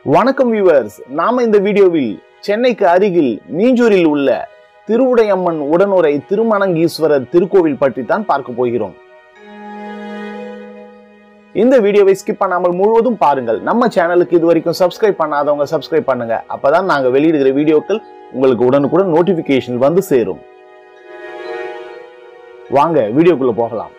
வணக்கம் வியூவர்ஸ் நாம இந்த வீடியோவில் சென்னைக்கு அருகில் மீஞ்சூரில் உள்ள திருவுடையம்மன் உடனுரை திருமணங்கீஸ்வரர் திருக்கோவில் பற்றி தான் பார்க்க போகிறோம் இந்த வீடியோவை ஸ்கிப் பண்ணாமல் முழுவதும் பாருங்கள் நம்ம சேனலுக்கு இது வரைக்கும் சப்ஸ்கிரைப் பண்ணாதவங்க சப்ஸ்கிரைப் பண்ணுங்க அப்பதான் நாங்க வெளியிடுகிற வீடியோக்கள் உங்களுக்கு உடனுக்குடன் நோட்டிபிகேஷன் வந்து சேரும் வாங்க வீடியோக்குள்ள போகலாம்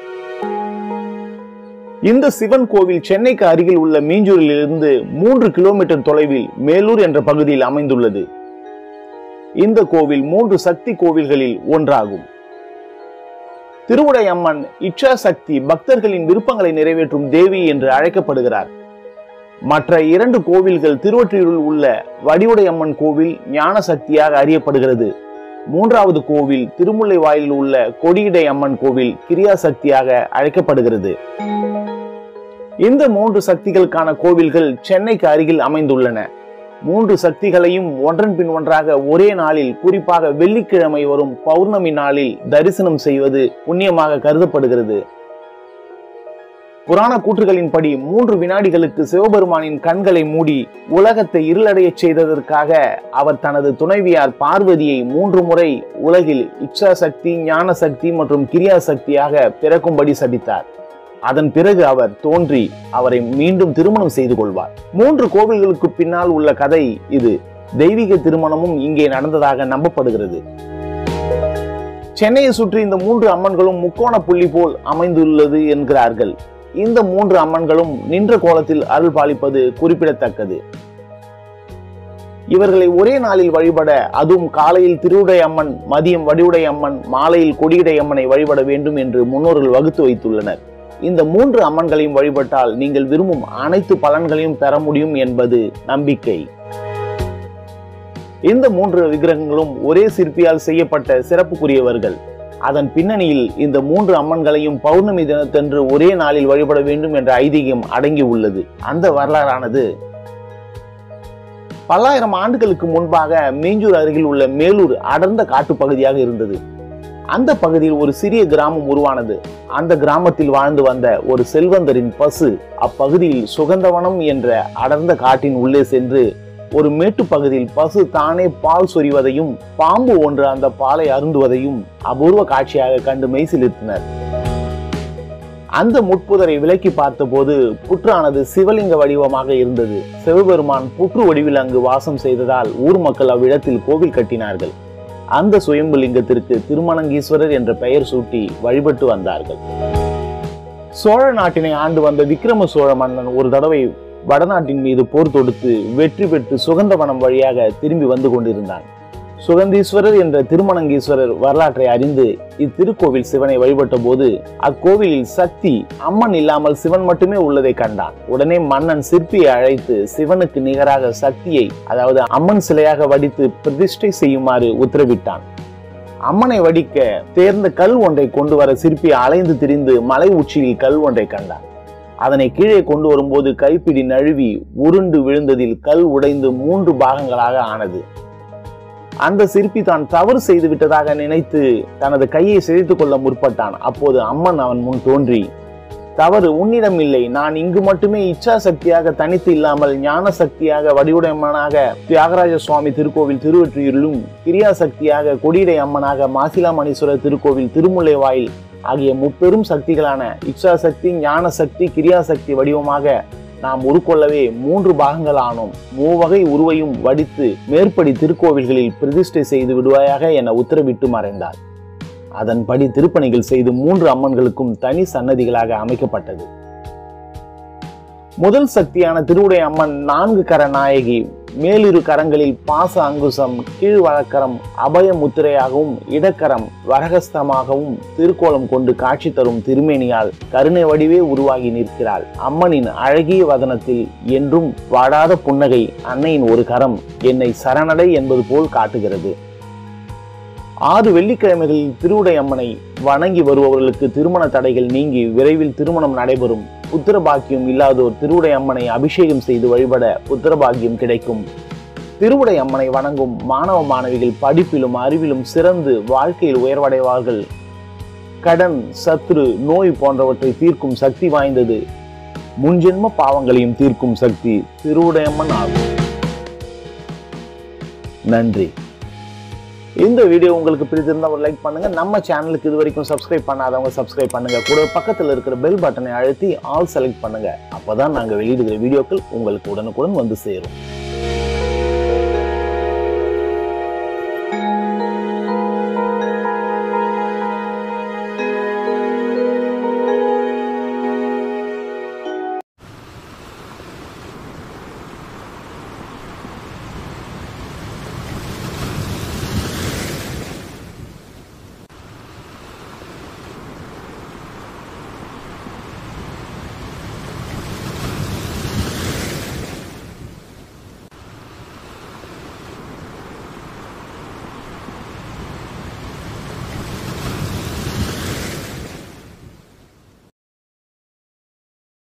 இந்த சிவன் கோவில் சென்னைக்கு அருகில் உள்ள மீஞ்சூரில் இருந்து மூன்று கிலோமீட்டர் தொலைவில் மேலூர் என்ற பகுதியில் அமைந்துள்ளது இந்த கோவில் மூன்று சக்தி கோவில்களில் ஒன்றாகும் திருவுடையம்மன் இச்சா சக்தி பக்தர்களின் விருப்பங்களை நிறைவேற்றும் தேவி என்று அழைக்கப்படுகிறார் மற்ற இரண்டு கோவில்கள் திருவொற்றியூரில் உள்ள வடிவுடையம்மன் கோவில் ஞான சக்தியாக அறியப்படுகிறது மூன்றாவது கோவில் திருமுல்லை வாயிலில் உள்ள கொடியிடை அம்மன் கோவில் கிரியா சக்தியாக அழைக்கப்படுகிறது இந்த மூன்று சக்திகளுக்கான கோவில்கள் சென்னைக்கு அருகில் அமைந்துள்ளன மூன்று சக்திகளையும் ஒன்றன் பின் ஒன்றாக ஒரே நாளில் குறிப்பாக வெள்ளிக்கிழமை வரும் பௌர்ணமி நாளில் தரிசனம் செய்வது புண்ணியமாக கருதப்படுகிறது புராண கூற்றுகளின்படி மூன்று வினாடிகளுக்கு சிவபெருமானின் கண்களை மூடி உலகத்தை இருளடையச் செய்ததற்காக அவர் தனது துணைவியார் பார்வதியை மூன்று முறை உலகில் இச்சா சக்தி ஞான சக்தி மற்றும் கிரியா சக்தியாக பிறக்கும்படி சபித்தார் அதன் பிறகு அவர் தோன்றி அவரை மீண்டும் திருமணம் செய்து கொள்வார் மூன்று கோவில்களுக்கு பின்னால் உள்ள கதை இது தெய்வீக திருமணமும் இங்கே நடந்ததாக நம்பப்படுகிறது சென்னையை சுற்றி இந்த மூன்று அம்மன்களும் முக்கோண புள்ளி போல் அமைந்துள்ளது என்கிறார்கள் இந்த மூன்று அம்மன்களும் நின்ற கோலத்தில் அருள் பாலிப்பது குறிப்பிடத்தக்கது இவர்களை ஒரே நாளில் வழிபட அதுவும் காலையில் திருவுடை அம்மன் மதியம் வடிவுடை அம்மன் மாலையில் கொடியுடை அம்மனை வழிபட வேண்டும் என்று முன்னோர்கள் வகுத்து வைத்துள்ளனர் இந்த மூன்று அம்மன்களையும் வழிபட்டால் நீங்கள் விரும்பும் அனைத்து பலன்களையும் பெற முடியும் என்பது நம்பிக்கை இந்த மூன்று விக்கிரகங்களும் ஒரே சிற்பியால் செய்யப்பட்ட சிறப்புக்குரியவர்கள் அதன் பின்னணியில் இந்த மூன்று அம்மன்களையும் பௌர்ணமி தினத்தன்று ஒரே நாளில் வழிபட வேண்டும் என்ற ஐதீகம் அடங்கி உள்ளது அந்த வரலாறானது பல்லாயிரம் ஆண்டுகளுக்கு முன்பாக மீஞ்சூர் அருகில் உள்ள மேலூர் அடர்ந்த காட்டுப்பகுதியாக இருந்தது அந்த பகுதியில் ஒரு சிறிய கிராமம் உருவானது அந்த கிராமத்தில் வாழ்ந்து வந்த ஒரு செல்வந்தரின் பசு அப்பகுதியில் சுகந்தவனம் என்ற அடர்ந்த காட்டின் உள்ளே சென்று ஒரு மேட்டு பகுதியில் பசு தானே பால் சொரிவதையும் பாம்பு ஒன்று அந்த பாலை அருந்துவதையும் அபூர்வ காட்சியாக கண்டு மெய்சிலிருத்தினர் அந்த முட்புதரை விலக்கி பார்த்தபோது புற்றானது சிவலிங்க வடிவமாக இருந்தது சிவபெருமான் புற்று வடிவில் அங்கு வாசம் செய்ததால் ஊர் மக்கள் அவ்விடத்தில் கோவில் கட்டினார்கள் அந்த சுயம்பு லிங்கத்திற்கு திருமணங்கீஸ்வரர் என்ற பெயர் சூட்டி வழிபட்டு வந்தார்கள் சோழ நாட்டினை ஆண்டு வந்த விக்ரம சோழ மன்னன் ஒரு தடவை வடநாட்டின் மீது போர் தொடுத்து வெற்றி பெற்று சுகந்தவனம் வழியாக திரும்பி வந்து கொண்டிருந்தான் சுகந்தீஸ்வரர் என்ற திருமணங்கீஸ்வரர் வரலாற்றை அறிந்து இத்திருக்கோவில் சிவனை வழிபட்ட போது அக்கோவிலில் சக்தி அம்மன் இல்லாமல் சிவன் மட்டுமே உள்ளதை கண்டான் உடனே மன்னன் சிற்பியை அழைத்து சிவனுக்கு நிகராக சக்தியை அதாவது அம்மன் சிலையாக வடித்து பிரதிஷ்டை செய்யுமாறு உத்தரவிட்டான் அம்மனை வடிக்க தேர்ந்த கல் ஒன்றை கொண்டு வர சிற்பி அலைந்து திரிந்து மலை உச்சியில் கல் ஒன்றை கண்டான் அதனை கீழே கொண்டு வரும்போது கைப்பிடி நழுவி உருண்டு விழுந்ததில் கல் உடைந்து மூன்று பாகங்களாக ஆனது அந்த சிற்பி தான் தவறு செய்து விட்டதாக நினைத்து தனது கையை சிதைத்துக் கொள்ள முற்பட்டான் அப்போது அம்மன் அவன் முன் தோன்றி தவறு உன்னிடம் இல்லை நான் இங்கு மட்டுமே இச்சா சக்தியாக தனித்து இல்லாமல் ஞான சக்தியாக வடிவுடையம்மனாக தியாகராஜ சுவாமி திருக்கோவில் திருவொற்றியூரிலும் கிரியா சக்தியாக கொடியடை அம்மனாக மாசிலாமணீஸ்வரர் திருக்கோவில் திருமுல்லை வாயில் ஆகிய முப்பெரும் சக்திகளான இச்சா சக்தி ஞான சக்தி கிரியா சக்தி வடிவமாக நாம் உருக்கொள்ளவே மூன்று பாகங்கள் ஆனோம் மூவகை உருவையும் வடித்து மேற்படி திருக்கோவில்களில் பிரதிஷ்டை செய்து விடுவாயாக என உத்தரவிட்டு மறைந்தார் அதன்படி திருப்பணிகள் செய்து மூன்று அம்மன்களுக்கும் தனி சன்னதிகளாக அமைக்கப்பட்டது முதல் சக்தியான திருவுடை அம்மன் நான்கு கர நாயகி மேலிரு கரங்களில் பாச அங்குசம் கீழ் வழக்கரம் அபய முத்திரையாகவும் இடக்கரம் வரகஸ்தமாகவும் திருக்கோலம் கொண்டு காட்சி தரும் திருமேனியால் கருணை வடிவே உருவாகி நிற்கிறாள் அம்மனின் அழகிய வதனத்தில் என்றும் வாடாத புன்னகை அன்னையின் ஒரு கரம் என்னை சரணடை என்பது போல் காட்டுகிறது ஆறு வெள்ளிக்கிழமைகளில் திருவுடை அம்மனை வணங்கி வருபவர்களுக்கு திருமண தடைகள் நீங்கி விரைவில் திருமணம் நடைபெறும் புத்திர பாக்கியம் இல்லாதோர் திருவுடை அம்மனை அபிஷேகம் செய்து வழிபட புத்திர பாக்கியம் கிடைக்கும் திருவுடை அம்மனை வணங்கும் மாணவ மாணவிகள் படிப்பிலும் அறிவிலும் சிறந்து வாழ்க்கையில் உயர்வடைவார்கள் கடன் சத்ரு நோய் போன்றவற்றை தீர்க்கும் சக்தி வாய்ந்தது முன்ஜென்ம பாவங்களையும் தீர்க்கும் சக்தி திருவுடையம்மன் ஆகும் நன்றி இந்த வீடியோ உங்களுக்கு பிடித்திருந்தா ஒரு லைக் பண்ணுங்க நம்ம சேனலுக்கு இது வரைக்கும் சப்ஸ்கிரைப் பண்ணாதவங்க சப்ஸ்கிரைப் பண்ணுங்க கூட பக்கத்தில் இருக்கிற பெல் பட்டனை அழுத்தி ஆல் செலக்ட் பண்ணுங்க அப்பதான் நாங்க வெளியிடுகிற வீடியோக்கள் உங்களுக்கு உடனுக்குடன் வந்து சேரும்